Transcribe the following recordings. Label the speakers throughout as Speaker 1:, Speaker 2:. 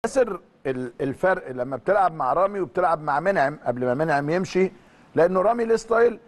Speaker 1: ياسر ال- الفرق لما بتلعب مع رامي وبتلعب مع منعم قبل ما منعم يمشي لانه رامي ليه ستايل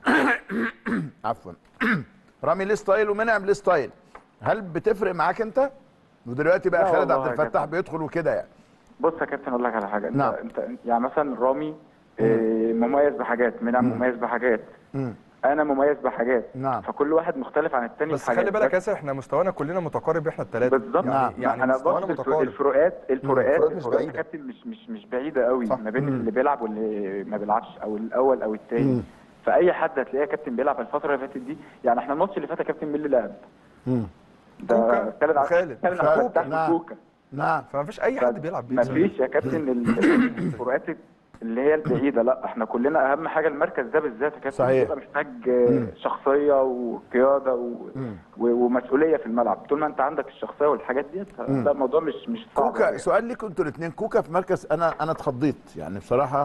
Speaker 1: عفوا رامي ليه ستايل ومنعم ليه ستايل هل بتفرق معاك انت ودلوقتي بقى
Speaker 2: لا
Speaker 1: خالد
Speaker 2: والله
Speaker 1: عبد
Speaker 2: يا
Speaker 1: الفتاح
Speaker 2: كابتن.
Speaker 1: بيدخل وكده يعني
Speaker 2: بص يا كابتن اقول لك على حاجه انت
Speaker 1: نعم.
Speaker 2: انت يعني مثلا رامي آه، مميز بحاجات منعم مميز بحاجات
Speaker 1: مم.
Speaker 2: انا مميز بحاجات
Speaker 1: نعم.
Speaker 2: فكل واحد مختلف عن التاني
Speaker 3: بس
Speaker 2: في حاجات
Speaker 3: خلي بالك يا ياسر احنا مستوانا كلنا متقارب احنا الثلاثه
Speaker 2: بالظبط
Speaker 1: نعم.
Speaker 3: يعني, يعني
Speaker 2: انا
Speaker 3: مستوانا
Speaker 2: بقصد الفرو-
Speaker 3: متقارب
Speaker 2: الفروقات الفروقات
Speaker 4: الفروقات مش
Speaker 2: الفروقات يا
Speaker 4: بعيدة.
Speaker 2: كابتن مش مش مش بعيده قوي
Speaker 3: صح.
Speaker 2: ما بين اللي بيلعب واللي ما بيلعبش او الاول او الثاني فاي حد هتلاقيه كابتن بيلعب الفتره اللي فاتت دي يعني احنا الماتش اللي فات يا كابتن مين اللي لعب؟
Speaker 1: مم.
Speaker 2: ده
Speaker 3: كوكا
Speaker 2: خالد عبد-
Speaker 3: وخالد.
Speaker 2: خالد عبد
Speaker 1: خالد،
Speaker 2: الفتاح
Speaker 1: نعم.
Speaker 2: وكوكا
Speaker 1: نعم
Speaker 3: فما فيش اي حد بيلعب بيه
Speaker 2: ما فيش يا كابتن ال- الفروقات اللي هي البعيده لا احنا كلنا اهم حاجه المركز ده بالذات يا كابتن
Speaker 1: صحيح.
Speaker 2: بيبقى محتاج آه، شخصيه وقياده و... و... ومسؤوليه في الملعب طول ما انت عندك الشخصيه والحاجات دي لا الموضوع مش مش صعب
Speaker 1: كوكا
Speaker 2: يعني.
Speaker 1: سؤال ليكم انتوا الاثنين كوكا في مركز انا انا اتخضيت يعني بصراحه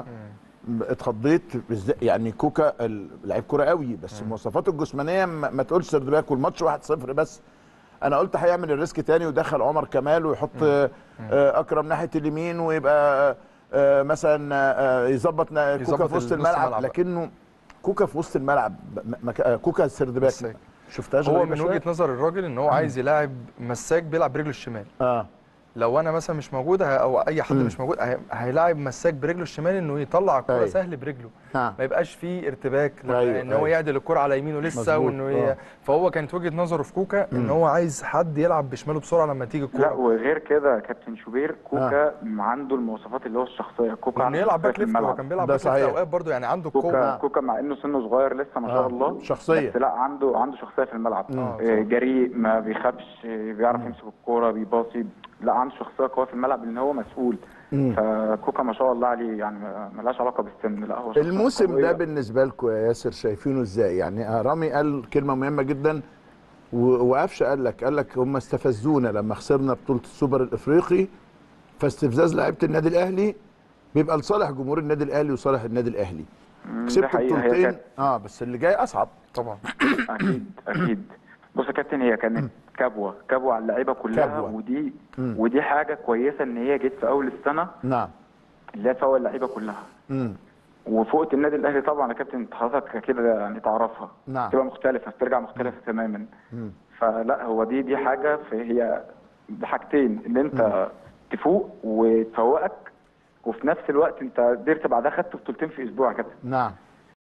Speaker 1: اتخضيت بالذات يعني كوكا ال- لعيب كوره قوي بس مواصفاته الجسمانيه ما, ما تقولش سرد باك والماتش 1-0 بس انا قلت هيعمل الريسك تاني ويدخل عمر كمال ويحط آه، اكرم ناحيه اليمين ويبقى آه، مثلا آه، يظبط نا- كوكا
Speaker 3: يظبط
Speaker 1: في وسط
Speaker 3: نص
Speaker 1: الملعب
Speaker 3: الملعب.
Speaker 1: لكنه كوكا في وسط الملعب م- مك- آه، كوكا سرد باك
Speaker 3: مساك.
Speaker 1: شفتهاش
Speaker 3: هو
Speaker 1: غريبة
Speaker 3: من
Speaker 1: شوية؟
Speaker 3: وجهه نظر الراجل ان هو عايز يلاعب مساك بيلعب برجله الشمال
Speaker 1: اه
Speaker 3: لو انا مثلا مش موجود ه- او اي حد مش موجود هي- هيلاعب مساك برجله الشمال انه يطلع الكره
Speaker 1: أيوة.
Speaker 3: سهل برجله
Speaker 1: نعم.
Speaker 3: ما يبقاش فيه ارتباك لما-
Speaker 1: أيوة،
Speaker 3: ان هو
Speaker 1: أيوة.
Speaker 3: يعدل الكره على يمينه لسه
Speaker 1: مظبوط،
Speaker 3: وانه ي...
Speaker 1: آه.
Speaker 3: فهو كانت وجهه نظره في كوكا ان هو عايز حد يلعب بشماله بسرعه لما تيجي
Speaker 2: لا
Speaker 3: الكره
Speaker 2: وغير كده يا كابتن شوبير كوكا عنده المواصفات اللي هو الشخصيه كوكا
Speaker 3: وانه
Speaker 2: عنده
Speaker 3: يلعب
Speaker 2: شخصية
Speaker 3: باك
Speaker 2: في
Speaker 3: ليفت هو
Speaker 2: الملعب.
Speaker 3: كان بيلعب
Speaker 1: ده
Speaker 3: باك ليفت
Speaker 1: صحيح.
Speaker 3: اوقات برضه يعني عنده
Speaker 2: كوكا
Speaker 3: القوه
Speaker 2: كوكا مع انه سنه صغير لسه ما شاء
Speaker 1: آه،
Speaker 2: الله
Speaker 1: شخصية.
Speaker 2: بس لا عنده عنده شخصيه في الملعب
Speaker 3: آه،
Speaker 2: آه، جريء ما بيخافش آه، بيعرف يمسك الكوره بيباصي لا عنده شخصيه قويه في الملعب لان هو مسؤول فكوكا ما شاء الله عليه يعني ما- ملهاش علاقه بالسن لا هو شخصية
Speaker 1: الموسم ده
Speaker 2: قوية.
Speaker 1: بالنسبه لكم يا ياسر شايفينه ازاي يعني آه، رامي قال كلمه مهمه جدا و- وقفشه قال لك قال لك هم استفزونا لما خسرنا بطوله السوبر الافريقي فاستفزاز لعيبه النادي الاهلي بيبقى لصالح جمهور النادي الاهلي وصالح النادي الاهلي
Speaker 2: مم، دي
Speaker 1: كسبت
Speaker 2: حقيقة، هي
Speaker 1: بطولتين
Speaker 2: كانت-
Speaker 1: اه بس اللي جاي اصعب
Speaker 3: طبعا
Speaker 2: اكيد اكيد بص يا كابتن هي كانت كبوه كبوه على اللعيبه كلها
Speaker 1: كبوة.
Speaker 2: ودي ودي حاجه كويسه ان هي جت في اول السنه
Speaker 1: نعم
Speaker 2: اللي هي تفوق اللعيبه كلها
Speaker 1: امم
Speaker 2: وفوقت النادي الاهلي طبعا يا كابتن حضرتك كده يعني تعرفها
Speaker 1: نعم.
Speaker 2: تبقى مختلفه ترجع مختلفه تماما فلا هو دي دي حاجه في هي بحاجتين ان انت تفوق وتفوقك وفي نفس الوقت انت قدرت بعدها خدت بطولتين في اسبوع يا كابتن
Speaker 1: نعم